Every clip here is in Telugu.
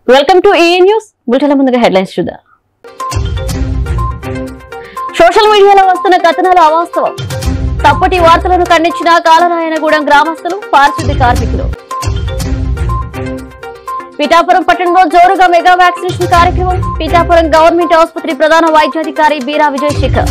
వెల్కమ్ టు ఏ న్యూస్ బులెటిన్ల ముందుగా హెడ్లైన్స్ చూద్దాం సోషల్ మీడియాలో వస్తున్న కథనాలు అవాస్తవం తప్పటి వార్తలను ఖండించిన కాలరాయనగూడెం గ్రామస్తులు పారిశుద్ధ్య కార్మికులు పిఠాపురం పట్టణంలో జోరుగా మెగా వ్యాక్సినేషన్ కార్యక్రమం పిఠాపురం గవర్నమెంట్ ఆసుపత్రి ప్రధాన వైద్యాధికారి బీరా విజయ్ శేఖర్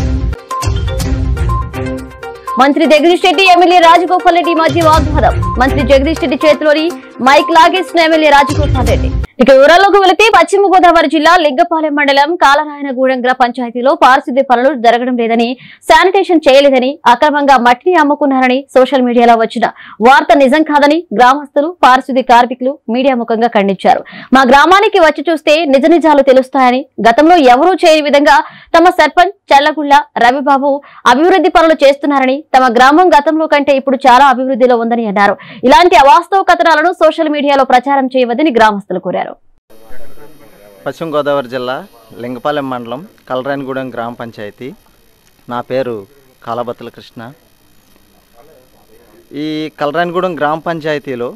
మంత్రి జగదీష్ రెడ్డి ఎమ్మెల్యే రాజగోపాల్ రెడ్డి మధ్య వాగ్వాదం మంత్రి జగదీష్ రెడ్డి చేతిలోని మైక్ లాగేసిన ఎమ్మెల్యే రాజగోపాల్ రెడ్డి ఇక వివరాల్లోకి వెళితే పశ్చిమ గోదావరి జిల్లా లింగపాలెం మండలం కాలరాయనగూడెం గ్రామ పంచాయతీలో పారిశుద్ధ్య పనులు జరగడం లేదని శానిటేషన్ చేయలేదని అక్రమంగా మట్టిని అమ్ముకున్నారని సోషల్ మీడియాలో వచ్చిన వార్త నిజం కాదని గ్రామస్తులు పారిశుద్ధ్య కార్మికులు మీడియా ముఖంగా ఖండించారు మా గ్రామానికి వచ్చి చూస్తే నిజ నిజాలు తెలుస్తాయని గతంలో ఎవరూ చేయని విధంగా తమ సర్పంచ్ చల్లగుళ్ల రవిబాబు అభివృద్ధి పనులు చేస్తున్నారని తమ గ్రామం గతంలో కంటే ఇప్పుడు చాలా అభివృద్ధిలో ఉందని అన్నారు ఇలాంటి అవాస్తవ కథనాలను సోషల్ మీడియాలో ప్రచారం చేయవద్దని గ్రామస్తులు కోరారు పశ్చిమ గోదావరి జిల్లా లింగపాలెం మండలం కలరాయనగూడెం గ్రామ పంచాయతీ నా పేరు కాలబత్తుల కృష్ణ ఈ కలరాయనగూడెం గ్రామ పంచాయతీలో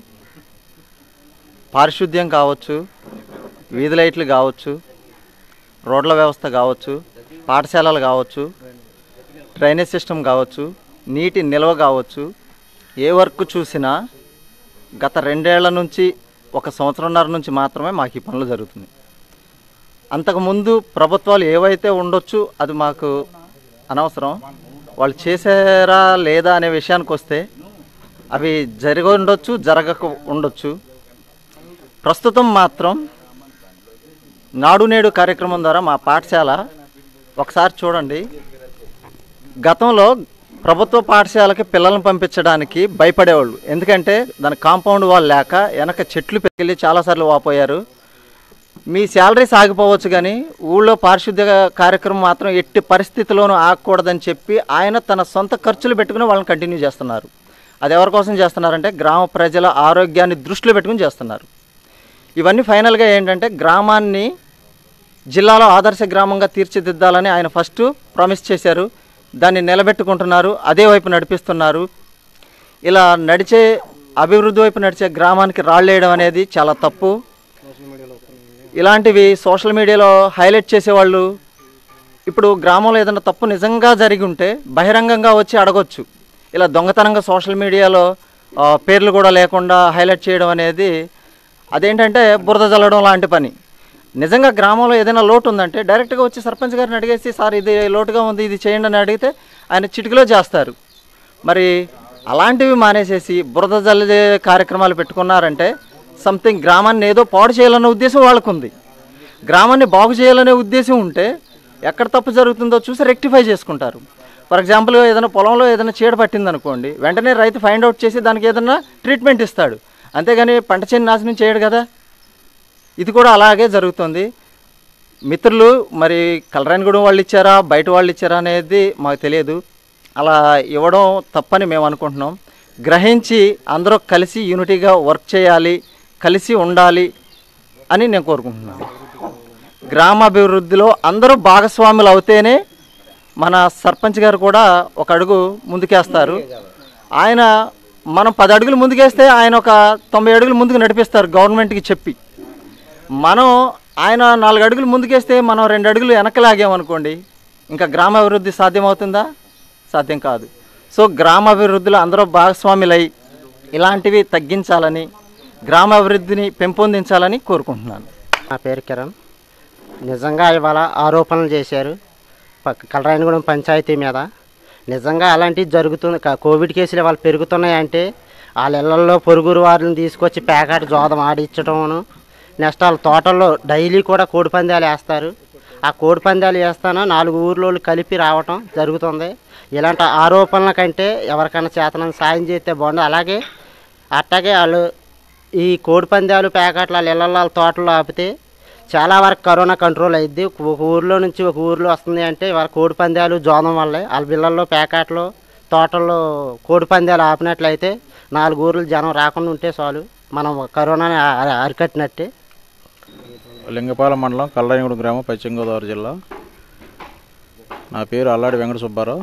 పారిశుద్ధ్యం కావచ్చు వీధి లైట్లు కావచ్చు రోడ్ల వ్యవస్థ కావచ్చు పాఠశాలలు కావచ్చు డ్రైనేజ్ సిస్టమ్ కావచ్చు నీటి నిల్వ కావచ్చు ఏ వర్క్ చూసినా గత రెండేళ్ల నుంచి ఒక సంవత్సరంన్నర నుంచి మాత్రమే మాకు ఈ పనులు జరుగుతుంది అంతకుముందు ప్రభుత్వాలు ఏవైతే ఉండొచ్చు అది మాకు అనవసరం వాళ్ళు చేశారా లేదా అనే విషయానికి వస్తే అవి జరిగి ఉండొచ్చు జరగక ఉండొచ్చు ప్రస్తుతం మాత్రం నాడు నేడు కార్యక్రమం ద్వారా మా పాఠశాల ఒకసారి చూడండి గతంలో ప్రభుత్వ పాఠశాలకి పిల్లల్ని పంపించడానికి భయపడేవాళ్ళు ఎందుకంటే దాని కాంపౌండ్ వాళ్ళు లేక వెనక చెట్లు పెరిగి చాలాసార్లు వాపోయారు మీ శాలరీ సాగిపోవచ్చు కానీ ఊళ్ళో పారిశుద్ధ్య కార్యక్రమం మాత్రం ఎట్టి పరిస్థితిలోనూ ఆగకూడదని చెప్పి ఆయన తన సొంత ఖర్చులు పెట్టుకుని వాళ్ళని కంటిన్యూ చేస్తున్నారు అది ఎవరి కోసం చేస్తున్నారంటే గ్రామ ప్రజల ఆరోగ్యాన్ని దృష్టిలో పెట్టుకుని చేస్తున్నారు ఇవన్నీ ఫైనల్గా ఏంటంటే గ్రామాన్ని జిల్లాలో ఆదర్శ గ్రామంగా తీర్చిదిద్దాలని ఆయన ఫస్ట్ ప్రామిస్ చేశారు దాన్ని నిలబెట్టుకుంటున్నారు అదే వైపు నడిపిస్తున్నారు ఇలా నడిచే అభివృద్ధి వైపు నడిచే గ్రామానికి రాళ్ళేయడం అనేది చాలా తప్పు ఇలాంటివి సోషల్ మీడియాలో హైలైట్ చేసేవాళ్ళు ఇప్పుడు గ్రామంలో ఏదైనా తప్పు నిజంగా జరిగి ఉంటే బహిరంగంగా వచ్చి అడగొచ్చు ఇలా దొంగతనంగా సోషల్ మీడియాలో ఆ, పేర్లు కూడా లేకుండా హైలైట్ చేయడం అనేది అదేంటంటే బురద జల్లడం లాంటి పని నిజంగా గ్రామంలో ఏదైనా లోటు ఉందంటే డైరెక్ట్గా వచ్చి సర్పంచ్ గారిని అడిగేసి సార్ ఇది లోటుగా ఉంది ఇది చేయండి అని అడిగితే ఆయన చిటికలో చేస్తారు మరి అలాంటివి మానేసేసి బురద జల్లే కార్యక్రమాలు పెట్టుకున్నారంటే సంథింగ్ గ్రామాన్ని ఏదో పాడు చేయాలన్న ఉద్దేశం వాళ్ళకుంది గ్రామాన్ని బాగు చేయాలనే ఉద్దేశం ఉంటే ఎక్కడ తప్పు జరుగుతుందో చూసి రెక్టిఫై చేసుకుంటారు ఫర్ ఎగ్జాంపుల్ ఏదైనా పొలంలో ఏదైనా చీడ పట్టింది అనుకోండి వెంటనే రైతు ఫైండ్ అవుట్ చేసి దానికి ఏదైనా ట్రీట్మెంట్ ఇస్తాడు అంతేగాని పంట చేను నాశనం చేయడు కదా ఇది కూడా అలాగే జరుగుతుంది మిత్రులు మరి కలరాయనగూడెం వాళ్ళు ఇచ్చారా బయట వాళ్ళు ఇచ్చారా అనేది మాకు తెలియదు అలా ఇవ్వడం తప్పని మేము అనుకుంటున్నాం గ్రహించి అందరూ కలిసి యూనిటీగా వర్క్ చేయాలి కలిసి ఉండాలి అని నేను కోరుకుంటున్నాను గ్రామాభివృద్ధిలో అందరూ భాగస్వాములు అవుతేనే మన సర్పంచ్ గారు కూడా ఒక అడుగు ముందుకేస్తారు ఆయన మనం పది అడుగులు ముందుకేస్తే ఆయన ఒక తొంభై అడుగులు ముందుకు నడిపిస్తారు గవర్నమెంట్కి చెప్పి మనం ఆయన నాలుగు అడుగులు ముందుకేస్తే మనం రెండు అడుగులు వెనకలాగామనుకోండి ఇంకా గ్రామాభివృద్ధి సాధ్యమవుతుందా సాధ్యం కాదు సో గ్రామాభివృద్ధిలో అందరూ భాగస్వాములై ఇలాంటివి తగ్గించాలని గ్రామాభివృద్ధిని పెంపొందించాలని కోరుకుంటున్నాను నా పేరు కిరణ్ నిజంగా ఇవాళ ఆరోపణలు చేశారు పక్క కలరాయనగూడెం పంచాయతీ మీద నిజంగా అలాంటివి జరుగుతుంది క- కోవిడ్ కేసులు ఇవాళ పెరుగుతున్నాయంటే వాళ్ళ ఇళ్లలో పొరుగురు వారిని తీసుకొచ్చి పేకాట జోదం ఆడించడమును నెక్స్ట్ వాళ్ళ తోటల్లో డైలీ కూడా కోడి పందాలు వేస్తారు ఆ కోడి పందాలు వేస్తాను నాలుగు ఊర్లోళ్ళు కలిపి రావటం జరుగుతుంది ఇలాంటి ఆరోపణల కంటే ఎవరికైనా చేతనం సాయం చేస్తే బాగుండు అలాగే అట్టాగే వాళ్ళు ఈ కోడి పందాలు ప్యాకెట్లు వాళ్ళ ఇళ్ళల్లో వాళ్ళ తోటలో ఆపితే చాలా వరకు కరోనా కంట్రోల్ అయ్యిద్ది ఒక ఊర్లో నుంచి ఒక ఊర్లో వస్తుంది అంటే వాళ్ళ కోడి పందాలు జోదం వల్లే వాళ్ళ ఇళ్ళల్లో ప్యాకెట్లు తోటల్లో కోడి పందాలు ఆపినట్లయితే నాలుగు ఊర్లు జనం రాకుండా ఉంటే చాలు మనం కరోనాని అ- అరికట్టినట్టే లింగపాలెం మండలం కల్లయ్యగూడెం గ్రామం పశ్చిమ గోదావరి జిల్లా నా పేరు అల్లాడి వెంకట సుబ్బారావు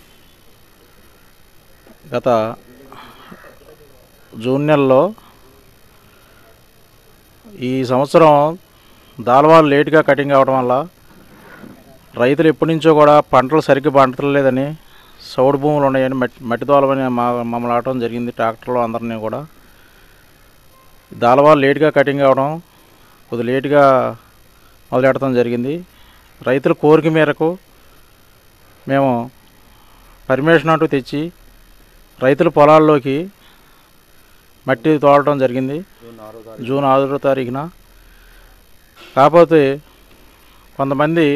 గత జూన్ నెలలో ఈ సంవత్సరం దాలవాలు లేటుగా కటింగ్ అవ్వడం వల్ల రైతులు ఎప్పటి నుంచో కూడా పంటలు సరిగ్గా పంటలేదని సౌడు భూములు ఉన్నాయని మట్టి మట్టి దోలమని మా మమ్మల్ని ఆడటం జరిగింది ట్రాక్టర్లో అందరినీ కూడా దాలవాలు లేటుగా కటింగ్ అవ్వడం కొద్ది లేటుగా మొదలెడటం జరిగింది రైతుల కోరిక మేరకు మేము పర్మిషన్ అంటూ తెచ్చి రైతుల పొలాల్లోకి మట్టి తోలటం జరిగింది జూన్ ఆరో తారీఖున కాకపోతే కొంతమంది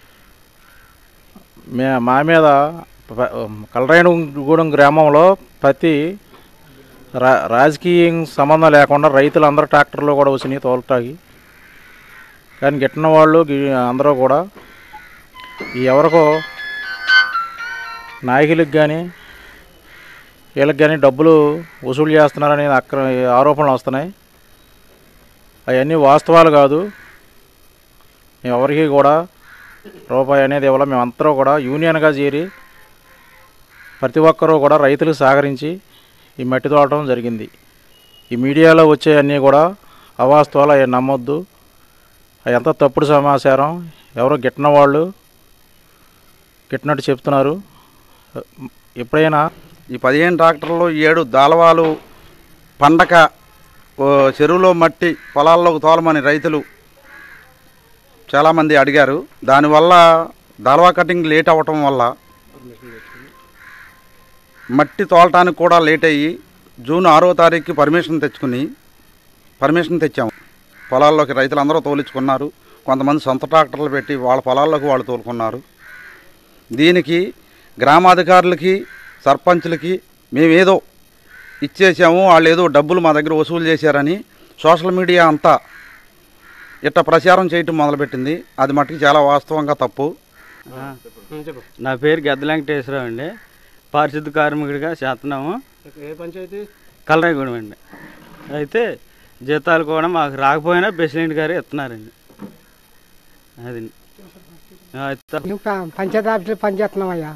మే మా మీద ప- కలరాయనగూడెం గ్రామంలో ప్రతి రా రాజకీయం సంబంధం లేకుండా రైతులందరూ ట్రాక్టర్లో కూడా వచ్చినాయి తోలటాకి కానీ గిట్టిన వాళ్ళు గి- అందరూ కూడా ఈ ఎవరికో నాయకులకు కానీ వీళ్ళకి కానీ డబ్బులు వసూలు చేస్తున్నారని అక్ర ఆరోపణలు వస్తున్నాయి అవన్నీ వాస్తవాలు కాదు మేము ఎవరికి కూడా రూపాయి అనేది ఇవ్వాలి మేమందరూ కూడా యూనియన్గా చేరి ప్రతి ఒక్కరూ కూడా రైతులకు సహకరించి ఈ మట్టి తోడటం జరిగింది ఈ మీడియాలో వచ్చేవన్నీ కూడా అవాస్తవాలు అవి నమ్మొద్దు అవి ఎంత తప్పుడు సమాచారం ఎవరో గిట్టిన వాళ్ళు గిట్టినట్టు చెప్తున్నారు ఎప్పుడైనా ఈ పదిహేను ట్రాక్టర్లు ఏడు దాలవాలు పండక ఓ చెరువులో మట్టి పొలాల్లోకి తోలమని రైతులు చాలామంది అడిగారు దానివల్ల దాల్వా కటింగ్ లేట్ అవ్వటం వల్ల మట్టి తోలటానికి కూడా లేట్ అయ్యి జూన్ ఆరో తారీఖుకి పర్మిషన్ తెచ్చుకుని పర్మిషన్ తెచ్చాము పొలాల్లోకి రైతులందరూ తోలించుకున్నారు కొంతమంది సొంత ట్రాక్టర్లు పెట్టి వాళ్ళ పొలాల్లోకి వాళ్ళు తోలుకున్నారు దీనికి గ్రామాధికారులకి సర్పంచ్లకి మేమేదో ఇచ్చేసాము వాళ్ళు ఏదో డబ్బులు మా దగ్గర వసూలు చేశారని సోషల్ మీడియా అంతా ఇట్ట ప్రచారం చేయటం మొదలుపెట్టింది అది మట్టుకు చాలా వాస్తవంగా తప్పు నా పేరు గద్ద వెంకటేశ్వరరావు అండి పారిశుద్ధ కార్మికుడిగా చేస్తున్నాము ఏ పంచాయతీ కలరాయగూడెం అండి అయితే జీతాలు కూడా మాకు రాకపోయినా ప్రెసిడెంట్ గారు ఇస్తున్నారండి అది ఆ, ఇస్తారు. మేము ప- పంచాయతీ ఆఫీసులో పనిచేస్తున్నాం అయ్యా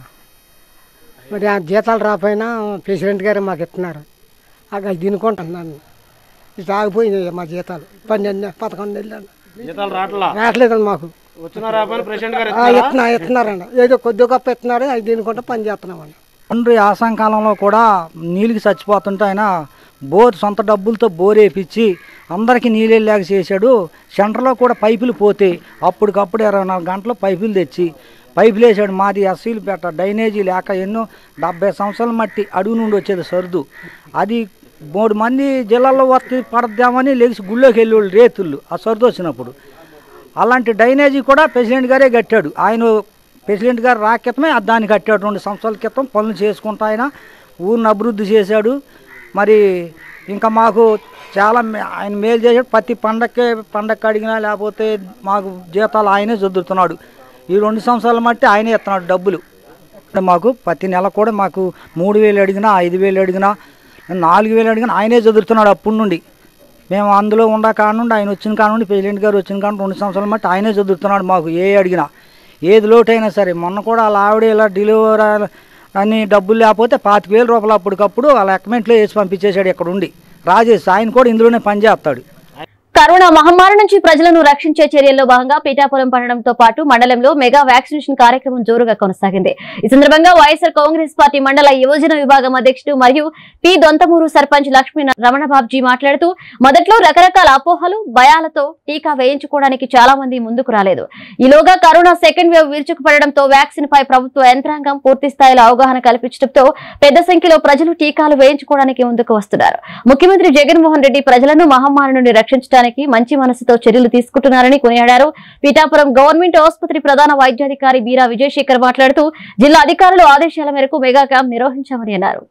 మరి ఆ జీతాలు రాపోయినా ప్రెసిడెంట్ గారు మాకు ఇస్తున్నారు అక్కడ తినుకుంటున్నాను ఇది ఆగిపోయినాయి మా జీతాలు పన్నెండు పదకొండు నెలలు జీతాలు రావట్లా రావట్లేదండి మాకు వచ్చిన రాపని ప్రెసిడెంట్ గారు ఆ, ఇస్తున్నా ఇస్తున్నారండి ఏదో కొద్ది గొప్ప ఇస్తున్నారు అది తినుకుంటూ పని చేస్తున్నామండి తండ్రి ఆసాంకాలంలో కూడా నీళ్ళకి చచ్చిపోతుంటే ఆయన బోర్ సొంత డబ్బులతో బోర్ వేపించి అందరికీ నీళ్ళు వెళ్ళాక చేశాడు సెంటర్లో కూడా పైపులు పోతే అప్పటికప్పుడు ఇరవై నాలుగు గంటలు పైపులు తెచ్చి పైపులు వేసాడు మాది ఎస్సీలు పెట్ట డ్రైనేజీ లేక ఎన్నో డెబ్బై సంవత్సరాల మట్టి అడుగు నుండి వచ్చేది సరుదు అది మూడు మంది జిల్లాలో వస్తే పడద్దామని లేచి గుళ్ళోకి వెళ్ళేవాళ్ళు రేతుళ్ళు ఆ సరుదు వచ్చినప్పుడు అలాంటి డ్రైనేజీ కూడా ప్రెసిడెంట్ గారే కట్టాడు ఆయన ప్రెసిడెంట్ గారు రాక్రితమే దాన్ని కట్టాడు రెండు సంవత్సరాల క్రితం పనులు చేసుకుంటూ ఆయన ఊరిని అభివృద్ధి చేశాడు మరి ఇంకా మాకు చాలా మే- ఆయన మేలు చేశాడు ప్రతి పండక్కే పండగ అడిగినా లేకపోతే మాకు జీతాలు ఆయనే చదువుతున్నాడు ఈ రెండు సంవత్సరాల మట్టి ఆయనే ఇస్తున్నాడు డబ్బులు మాకు ప్రతి నెల కూడా మాకు మూడు వేలు అడిగినా ఐదు వేలు అడిగినా నాలుగు వేలు అడిగినా ఆయనే చదువుతున్నాడు అప్పటి నుండి మేము అందులో ఉండ కాడ నుండి ఆయన వచ్చిన కాడ నుండి ప్రెసిడెంట్ గారు వచ్చిన కాడ నుండి రెండు సంవత్సరాల మట్టి ఆయనే చదువుతున్నాడు మాకు ఏ అడిగినా ఏది లోటైనా సరే మొన్న కూడా వాళ్ళ ఆవిడ ఇలా డెలివరీ అని డబ్బులు లేకపోతే పాతిక వేల రూపాయలు అప్పటికప్పుడు వాళ్ళ అకౌంట్లో వేసి పంపించేశాడు ఇక్కడ ఉండి రాజేష్ ఆయన కూడా ఇందులోనే పనిచేస్తాడు కరోనా మహమ్మారి నుంచి ప్రజలను రక్షించే చర్యల్లో భాగంగా పీఠాపురం పట్టణంతో పాటు మండలంలో మెగా వ్యాక్సినేషన్ కార్యక్రమం జోరుగా కొనసాగింది ఈ సందర్భంగా వైఎస్ఆర్ కాంగ్రెస్ పార్టీ మండల యువజన విభాగం అధ్యక్షుడు మరియు పి దొంతమూరు సర్పంచ్ లక్ష్మీ రమణబాబ్జీ మాట్లాడుతూ మొదట్లో రకరకాల అపోహలు భయాలతో టీకా వేయించుకోవడానికి చాలా మంది ముందుకు రాలేదు ఈలోగా కరోనా సెకండ్ వేవ్ విరుచుకుపడడంతో వ్యాక్సిన్ పై ప్రభుత్వ యంత్రాంగం పూర్తి స్థాయిలో అవగాహన కల్పించడంతో పెద్ద సంఖ్యలో ప్రజలు టీకాలు వేయించుకోవడానికి ముందుకు వస్తున్నారు ముఖ్యమంత్రి జగన్మోహన్ రెడ్డి ప్రజలను మహమ్మారి నుండి రక్షించడానికి మంచి మనసుతో చర్యలు తీసుకుంటున్నారని కొనియాడారు పీఠాపురం గవర్నమెంట్ ఆసుపత్రి ప్రధాన వైద్యాధికారి బీరా విజయశేఖర్ మాట్లాడుతూ జిల్లా అధికారుల ఆదేశాల మేరకు మెగా క్యాంప్ నిర్వహించామని అన్నారు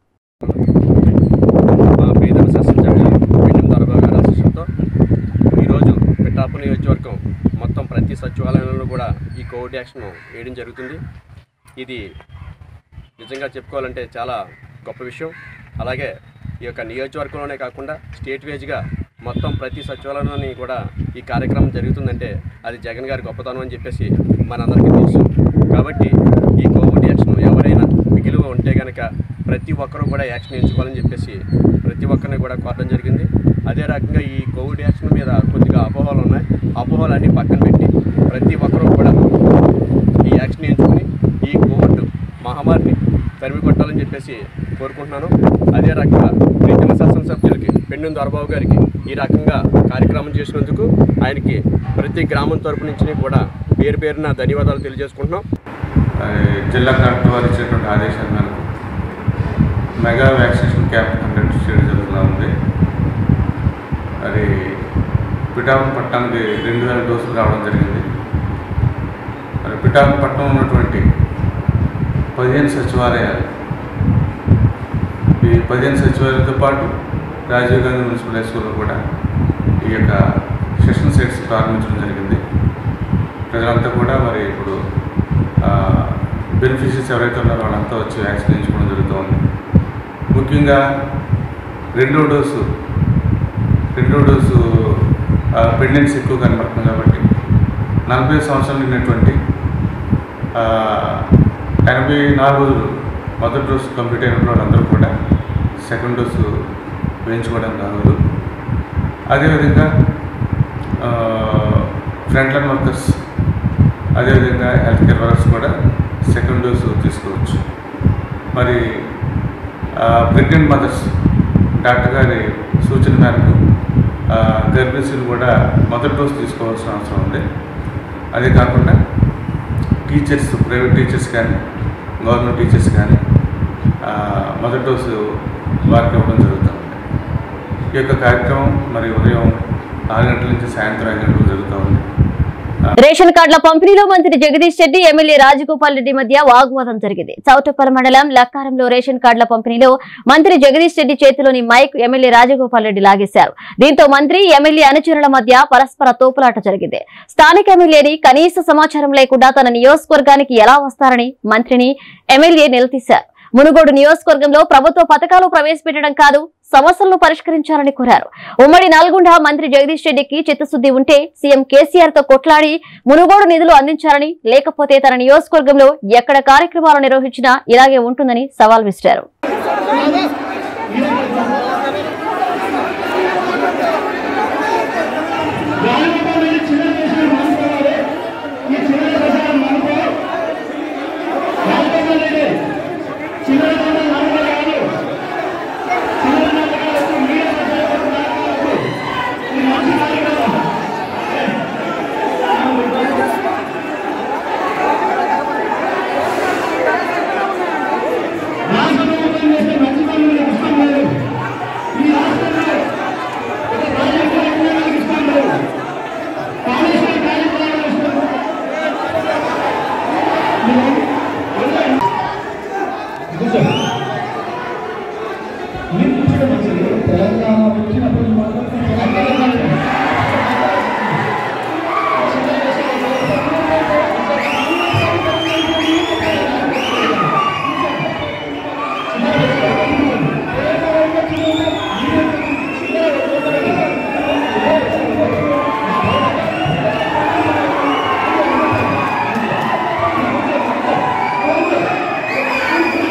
మా ప్రియతమ శాసనసభ్యులు పిండం దొరబాబు గారి ఆశీస్సులతో ఈరోజు పిఠాపు నియోజకవర్గం మొత్తం ప్రతి సచివాలయంలో కూడా ఈ కోవిడ్ యాక్షన్ వేయడం జరుగుతుంది ఇది నిజంగా చెప్పుకోవాలంటే చాలా గొప్ప విషయం అలాగే ఈ యొక్క నియోజకవర్గంలోనే కాకుండా స్టేట్ వేజ్గా మొత్తం ప్రతి సచివాలయంలోని కూడా ఈ కార్యక్రమం జరుగుతుందంటే అది జగన్ గారి గొప్పతనం అని చెప్పేసి మనందరికీ తెలుసు కాబట్టి ఈ కోవిడ్ యాక్షన్ ఎవరైనా మిగిలిగా ఉంటే కనుక ప్రతి ఒక్కరూ కూడా యాక్షన్ ఎంచుకోవాలని చెప్పేసి ప్రతి ప్రతి ఒక్కరిని కూడా కోరడం జరిగింది అదే రకంగా ఈ కోవిడ్ యాక్షన్ మీద కొద్దిగా అపోహలు ఉన్నాయి అపోహలన్నీ పక్కన పెట్టి ప్రతి ఒక్కరూ కూడా ఈ యాక్షన్ ఎంచుకుని ఈ కోవిడ్ మహమ్మారిని తరిమి కొట్టాలని చెప్పేసి కోరుకుంటున్నాను అదే రకంగా ప్రీతమ శాసనసభ్యులకి పెన్ను దొరబాబు గారికి ఈ రకంగా కార్యక్రమం చేసినందుకు ఆయనకి ప్రతి గ్రామం తరపు నుంచి కూడా పేరు పేరున ధన్యవాదాలు తెలియజేసుకుంటున్నాం జిల్లా కలెక్టర్ వారు ఇచ్చినటువంటి ఆదేశాల మేరకు మెగా వ్యాక్సినేషన్ క్యాంప్ కండక్ట్ చేయడం జరుగుతూ ఉంది మరి పిఠాపురం పట్టణానికి రెండు వేల డోసులు రావడం జరిగింది మరి పిఠాపురం పట్టణం ఉన్నటువంటి పదిహేను సచివాలయాలు ఈ పదిహేను సచివాలయాలతో పాటు రాజీవ్ గాంధీ మున్సిపల్ హై స్కూల్లో కూడా ఈ యొక్క సెషన్ సెట్స్ ప్రారంభించడం జరిగింది ప్రజలంతా కూడా మరి ఇప్పుడు బెనిఫిషరీస్ ఎవరైతే ఉన్నారో వాళ్ళంతా వచ్చి వ్యాక్సిన్ వేయించుకోవడం జరుగుతుంది ముఖ్యంగా రెండో డోసు రెండో డోసు పెండెన్స్ ఎక్కువ కనబడుతుంది కాబట్టి నలభై సంవత్సరాలు నిన్నటువంటి ఆ, ఎనభై నాలుగు రోజులు మొదటి డోసు కంప్లీట్ అయినప్పుడు వాళ్ళందరూ కూడా సెకండ్ డోసు వేయించుకోవడం రాగలరు అదేవిధంగా ఫ్రంట్ లైన్ వర్కర్స్ అదేవిధంగా హెల్త్ కేర్ వర్కర్స్ కూడా సెకండ్ డోసు తీసుకోవచ్చు మరి ప్రెగ్నెంట్ మదర్స్ డాక్టర్ గారి సూచన మేరకు ఆ, గర్భిణీలు కూడా మొదటి డోసు తీసుకోవాల్సిన అవసరం ఉంది అదే కాకుండా టీచర్స్ ప్రైవేట్ టీచర్స్ కానీ గవర్నమెంట్ టీచర్స్ కానీ ఆ, మొదటి డోసు వారికి ఇవ్వడం జరుగుతుంది ఈ యొక్క కార్యక్రమం మరి ఉదయం ఆరు గంటల నుంచి సాయంత్రం ఐదు గంటలకు జరుగుతూ ఉంది రేషన్ కార్డుల పంపిణీలో మంత్రి జగదీష్ రెడ్డి ఎమ్మెల్యే రాజగోపాల్ రెడ్డి మధ్య వాగ్వాదం జరిగింది చౌటప్పల మండలం లక్కారంలో రేషన్ కార్డుల పంపిణీలో మంత్రి జగదీష్ రెడ్డి చేతిలోని మైక్ ఎమ్మెల్యే రాజగోపాల్ రెడ్డి లాగేశారు దీంతో మంత్రి ఎమ్మెల్యే అనుచరుల మధ్య పరస్పర తోపులాట జరిగింది స్థానిక ఎమ్మెల్యేని కనీస సమాచారం లేకుండా తన నియోజకవర్గానికి ఎలా వస్తారని మంత్రిని ఎమ్మెల్యే నిలదీశారు మునుగోడు నియోజకవర్గంలో ప్రభుత్వ పథకాలు ప్రవేశపెట్టడం కాదు సమస్యలను పరిష్కరించాలని కోరారు ఉమ్మడి నల్గొండ మంత్రి జగదీష్ రెడ్డికి చిత్తశుద్ది ఉంటే సీఎం కేసీఆర్ తో కొట్లాడి మునుగోడు నిధులు అందించాలని లేకపోతే తన నియోజకవర్గంలో ఎక్కడ కార్యక్రమాలు నిర్వహించినా ఇలాగే ఉంటుందని సవాల్ విసిరారు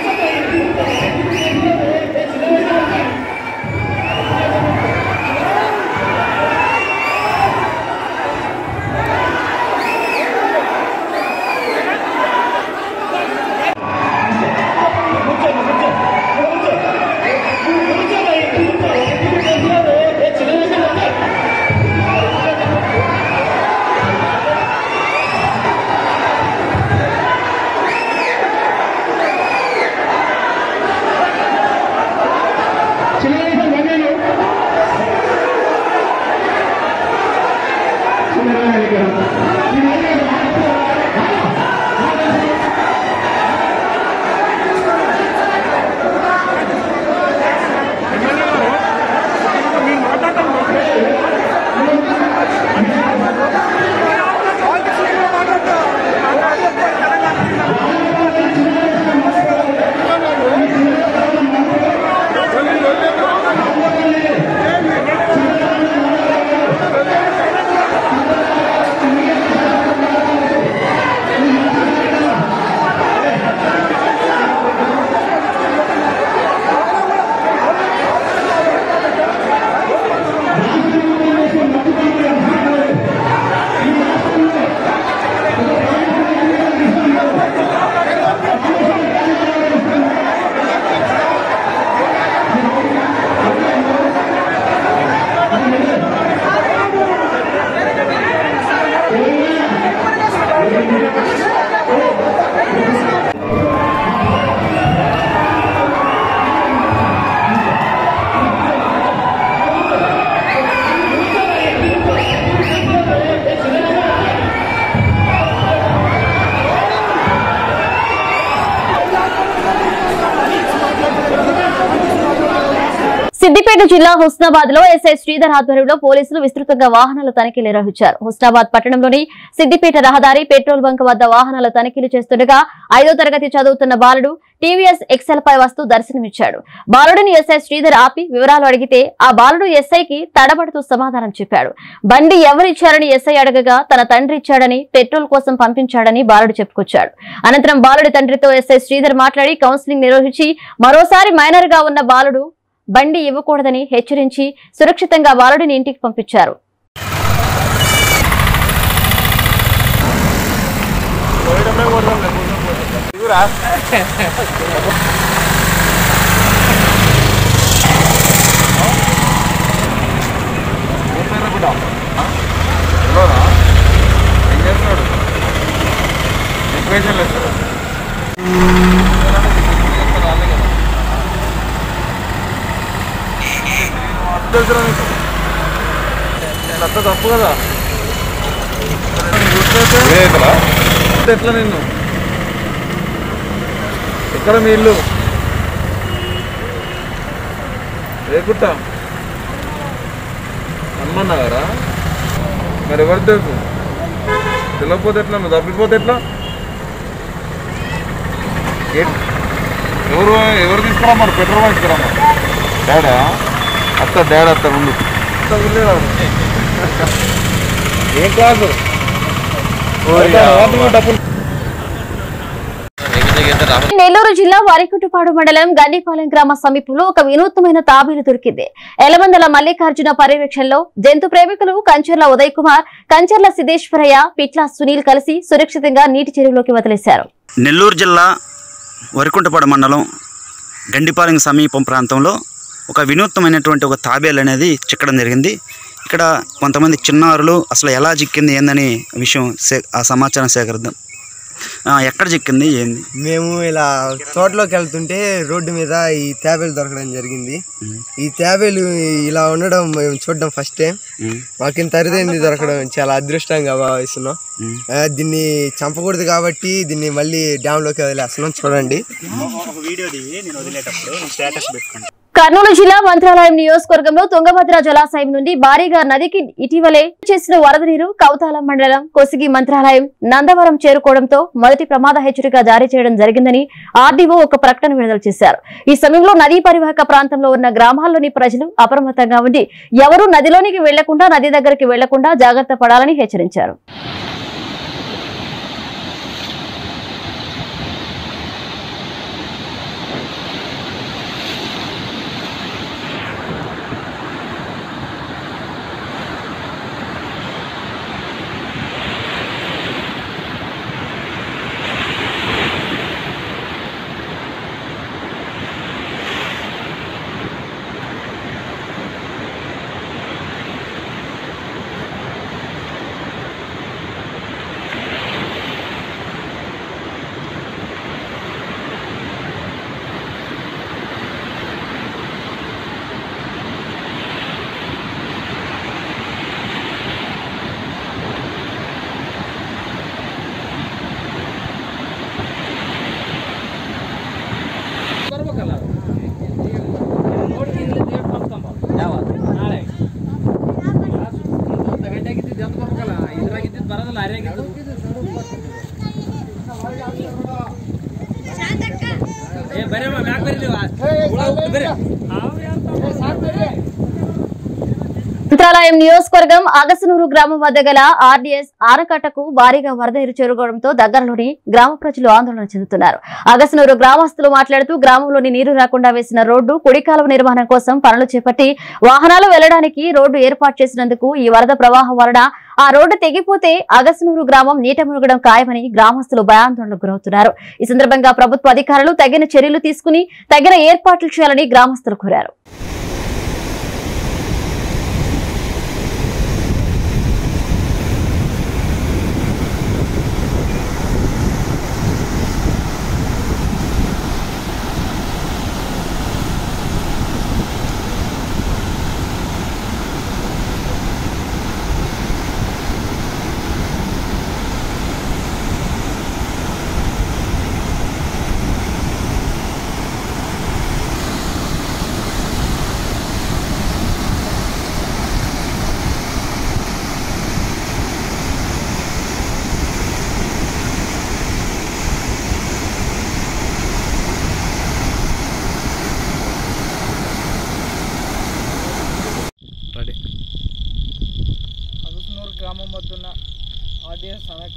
Thank సిద్దిపేట జిల్లా హుస్నాబాద్ లో ఎస్ఐ శ్రీధర్ ఆధ్వర్యంలో పోలీసులు విస్తృతంగా వాహనాల తనిఖీలు నిర్వహించారు హుస్నాబాద్ పట్టణంలోని సిద్దిపేట రహదారి పెట్రోల్ బంక్ వద్ద వాహనాల తనిఖీలు చేస్తుండగా ఐదో తరగతి చదువుతున్న బాలుడు టీవీఎస్ ఎక్సెల్ పై వస్తూ దర్శనమిచ్చాడు బాలుడిని ఎస్ఐ శ్రీధర్ ఆపి వివరాలు అడిగితే ఆ బాలుడు ఎస్ఐకి తడబడుతూ సమాధానం చెప్పాడు బండి ఎవరిచ్చారని ఎస్ఐ అడగగా తన తండ్రి ఇచ్చాడని పెట్రోల్ కోసం పంపించాడని బాలుడు చెప్పుకొచ్చాడు అనంతరం బాలుడి తండ్రితో ఎస్ఐ శ్రీధర్ మాట్లాడి కౌన్సిలింగ్ నిర్వహించి మరోసారి మైనర్ గా ఉన్న బాలుడు బండి ఇవ్వకూడదని హెచ్చరించి సురక్షితంగా బాలుడిని ఇంటికి పంపించారు తప్పు కదా ఎట్లా నిన్ను ఎక్కడ మీ ఇల్లు రేకుట్ట హనుమన్నగారా మరి ఎవరు తెలుసు తెలియకపోతే ఎట్లా నువ్వు తప్పిపోతే ఎట్లా ఏ- ఎవరు ఎవరు తీసుకురమ్మరు పెట్రోల్ తీసుకురమ్మరు డాడా అత్త డాడీ అత్త ఉండు అత్త వెళ్ళేదా ఏం క్లాసు డబ్బులు నెల్లూరు జిల్లా వారికుంటపాడు మండలం గండిపాలెం గ్రామ సమీపంలో ఒక వినూత్నమైన తాబేలు దొరికింది ఎలమందల మల్లికార్జున పర్యవేక్షణలో జంతు ప్రేమికులు కంచర్ల ఉదయ్ కుమార్ కంచర్ల సిದ್ದೇశ్వరయ్య పిట్ల సునీల్ కలిసి సురక్షితంగా నీటి చెరువులోకి వదిలేశారు నెల్లూరు జిల్లా వరికుంటపాడు మండలం గండిపాలెం సమీపం ప్రాంతంలో ఒక వినూత్నమైనటువంటి ఒక తాబేలు అనేది చిక్కడం జరిగింది ఇక్కడ కొంతమంది చిన్నారులు అసలు ఎలా చిక్కింది ఏందని విషయం సే ఆ సమాచారం సేకరిద్దాం ఆ, ఎక్కడ చిక్కింది ఏంది మేము ఇలా తోటలోకి వెళ్తుంటే రోడ్డు మీద ఈ తాబేలు దొరకడం జరిగింది ఈ తాబేలు ఇలా ఉండడం మేము చూడడం ఫస్ట్ టైం మాకు ఇంత అరుదైంది దొరకడం చాలా అదృష్టంగా భావిస్తున్నాం ఆ, దీన్ని చంపకూడదు కాబట్టి దీన్ని మళ్ళీ డ్యామ్లోకి వదిలేస్తున్నాం చూడండి వీడియో నేను వదిలేటప్పుడు స్టేటస్ పెట్టుకోండి కర్నూలు జిల్లా మంత్రాలయం నియోజకవర్గంలో తుంగభద్ర జలాశయం నుండి భారీగా నదికి ఇటీవలే చేసిన వరద నీరు కౌతాలం మండలం కొసిగి మంత్రాలయం నందవరం చేరుకోవడంతో మొదటి ప్రమాద హెచ్చరిక జారీ చేయడం జరిగిందని ఆర్డీఓ ఒక ప్రకటన విడుదల చేశారు ఈ సమయంలో నదీ పరివాహక ప్రాంతంలో ఉన్న గ్రామాల్లోని ప్రజలు అప్రమత్తంగా ఉండి ఎవరూ నదిలోనికి వెళ్లకుండా నది దగ్గరికి వెళ్లకుండా జాగ్రత్త పడాలని హెచ్చరించారు మంత్రాలయం నియోజకవర్గం అగసనూరు గ్రామం వద్ద గల ఆర్డీఎస్ ఆనకట్టకు భారీగా వరద నీరు చేరుకోవడంతో దగ్గరలోని గ్రామ ప్రజలు ఆందోళన చెందుతున్నారు అగసనూరు గ్రామస్తులు మాట్లాడుతూ గ్రామంలోని నీరు రాకుండా వేసిన రోడ్డు కుడి కాలువ నిర్మాణం కోసం పనులు చేపట్టి వాహనాలు వెళ్లడానికి రోడ్డు ఏర్పాటు చేసినందుకు ఈ వరద ప్రవాహం వలన ఆ రోడ్డు తెగిపోతే అగసనూరు గ్రామం నీట మునగడం ఖాయమని గ్రామస్తులు భయాందోళనకు గురవుతున్నారు ఈ సందర్భంగా ప్రభుత్వ అధికారులు తగిన చర్యలు తీసుకుని తగిన ఏర్పాట్లు చేయాలని గ్రామస్తులు కోరారు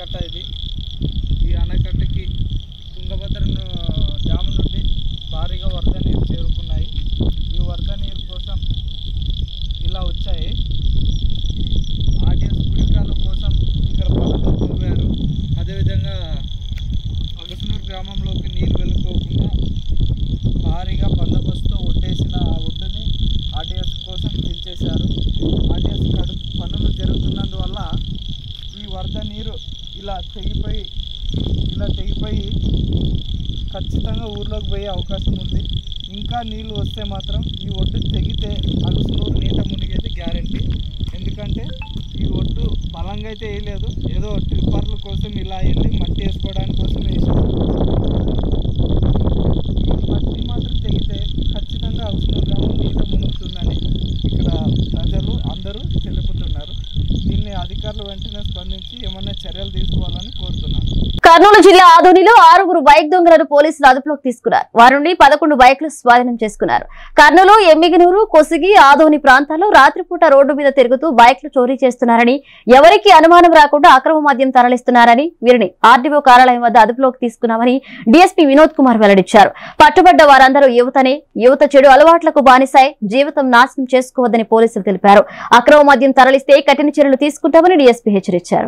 ఆనకట్ట ఇది ఈ ఆనకట్టకి తుంగభద్ర ను- డ్యామ్ నుండి భారీగా వరద నీరు చేరుకున్నాయి ఈ వరద నీరు కోసం ఇలా వచ్చాయి ఆర్టీఎస్ గుడికాల కోసం ఇక్కడ పనులు తవ్వారు అదేవిధంగా అగసనూరు గ్రామంలోకి నీళ్ళు వెళ్ళుకోకుండా భారీగా బందోబస్తుతో ఒడ్డేసిన ఆ ఒడ్డుని ఆర్టీఎస్ కోసం పిలిచేశారు ఆర్టీఎస్ కడు పనులు జరుగుతున్నందువల్ల ఈ వరద నీరు ఇలా తెగిపోయి ఇలా తెగిపోయి ఖచ్చితంగా ఊర్లోకి పోయే అవకాశం ఉంది ఇంకా నీళ్ళు వస్తే మాత్రం ఈ ఒడ్డు తెగితే అగసనూరు నీట మునిగేది గ్యారంటీ ఎందుకంటే ఈ ఒడ్డు బలంగా అయితే వేయలేదు ఏదో ట్రిప్పర్ల కోసం ఇలా వెళ్ళి మట్టి వేసుకోవడానికి కోసం వేసారు ఈ మట్టి మాత్రం తెగితే ఖచ్చితంగా అగసనూరు గ్రామం నీట మునుగుతుందని ఇక్కడ ప్రజలు అందరూ తెలుపుతున్నారు దీన్ని అధికారులు వెంటనే స్పందించి ఏమైనా చర్యలు తీసుకోవాలని కోరుతున్నారు కర్నూలు జిల్లా ఆదోనిలో ఆరుగురు బైక్ దొంగలను పోలీసులు అదుపులోకి తీసుకున్నారు వారి నుండి పదకొండు బైక్లు స్వాధీనం చేసుకున్నారు కర్నూలు ఎమ్మిగనూరు కొసిగి ఆదోని ప్రాంతాల్లో రాత్రిపూట రోడ్డు మీద తిరుగుతూ బైక్లు చోరీ చేస్తున్నారని ఎవరికి అనుమానం రాకుండా అక్రమ మద్యం తరలిస్తున్నారని వీరిని ఆర్డీఓ కార్యాలయం వద్ద అదుపులోకి తీసుకున్నామని డీఎస్పీ వినోద్ కుమార్ వెల్లడించారు పట్టుబడ్డ వారందరూ యువతనే యువత చెడు అలవాట్లకు బానిసాయి జీవితం నాశనం చేసుకోవద్దని పోలీసులు తెలిపారు అక్రమ మద్యం తరలిస్తే కఠిన చర్యలు తీసుకుంటామని డీఎస్పీ హెచ్చరించారు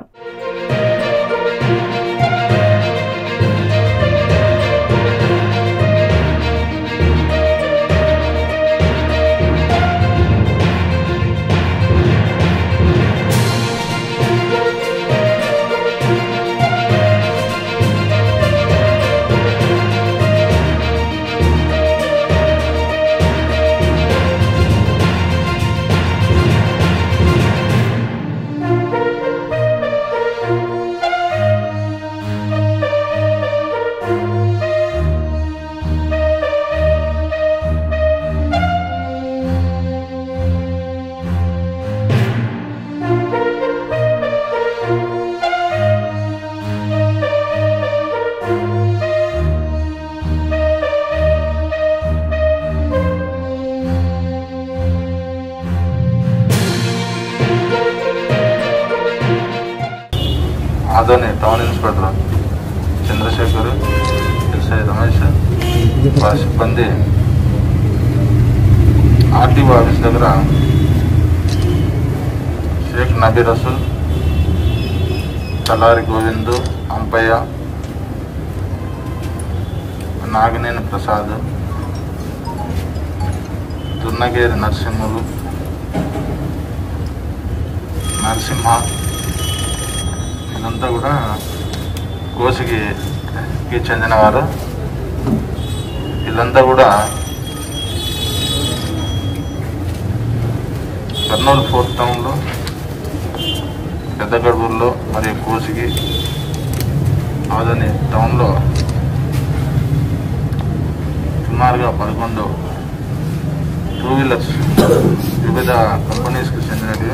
Adoni town inspector Chandrashekar SI Ramesh వారి సిబ్బంది ఆర్టీఓ ఆఫీస్ దగ్గర షేక్ నబీ రసూల్ తలారి గోవిందు అంపయ్య నాగినేని ప్రసాద్ దున్నగేరి నరసింహులు నరసింహ ఇదంతా కూడా కోసికి కి చెందినవారు వీళ్ళంతా కూడా కర్నూలు ఫోర్త్ టౌన్లో పెద్ద గడువుల్లో మరియు కోసికి ఆదని టౌన్లో సుమారుగా పదకొండు టూ వీలర్స్ వివిధ కంపెనీస్కి చెందినవి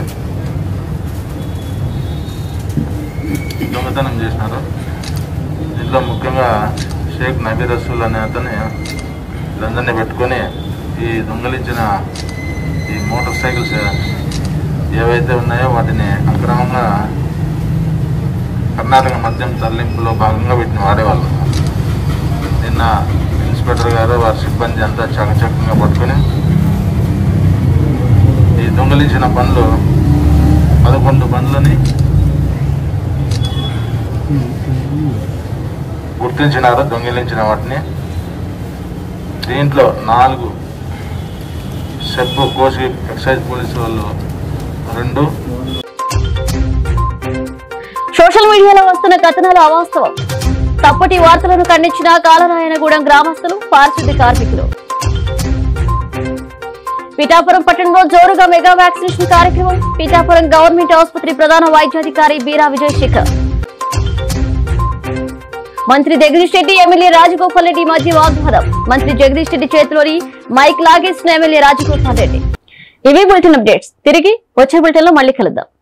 దొంగతనం చేసినారు దీంట్లో ముఖ్యంగా షేక్ నబీ రసూల్ అనే అతని వీళ్ళందరినీ పెట్టుకొని ఈ దొంగలించిన ఈ మోటార్ సైకిల్స్ ఏవైతే ఉన్నాయో వాటిని అక్రమంగా కర్ణాటక మద్యం తరలింపులో భాగంగా వీటిని వాడేవాళ్ళు నిన్న ఇన్స్పెక్టర్ గారు వారి సిబ్బంది అంతా చకచకంగా పట్టుకొని ఈ దొంగలించిన బండ్లు పదకొండు బండ్లని గుర్తించినారు దొంగిలించిన వాటిని దీంట్లో నాలుగు సెబ్బు కోసి ఎక్సైజ్ పోలీసు వాళ్ళు రెండు సోషల్ మీడియాలో వస్తున్న కథనాలు అవాస్తవం తప్పటి వార్తలను ఖండించిన కాలరాయనగూడెం గ్రామస్తులు పారిశుద్ధ్య కార్మికులు పిఠాపురం పట్టణంలో జోరుగా మెగా వ్యాక్సినేషన్ కార్యక్రమం పిఠాపురం గవర్నమెంట్ ఆసుపత్రి ప్రధాన వైద్యాధికారి బీరా విజయ్ శేఖర్ మంత్రి జగదీష్ రెడ్డి ఎమ్మెల్యే రాజగోపాల్ రెడ్డి మధ్య వాగ్వాదం మంత్రి జగదీష్ రెడ్డి చేతిలోని మైక్ లాగేసిన ఎమ్మెల్యే రాజగోపాల్ రెడ్డి ఇవి బులెటిన్ అప్డేట్స్ తిరిగి వచ్చే బులెటిన్ లో మళ్ళీ కలుద్దాం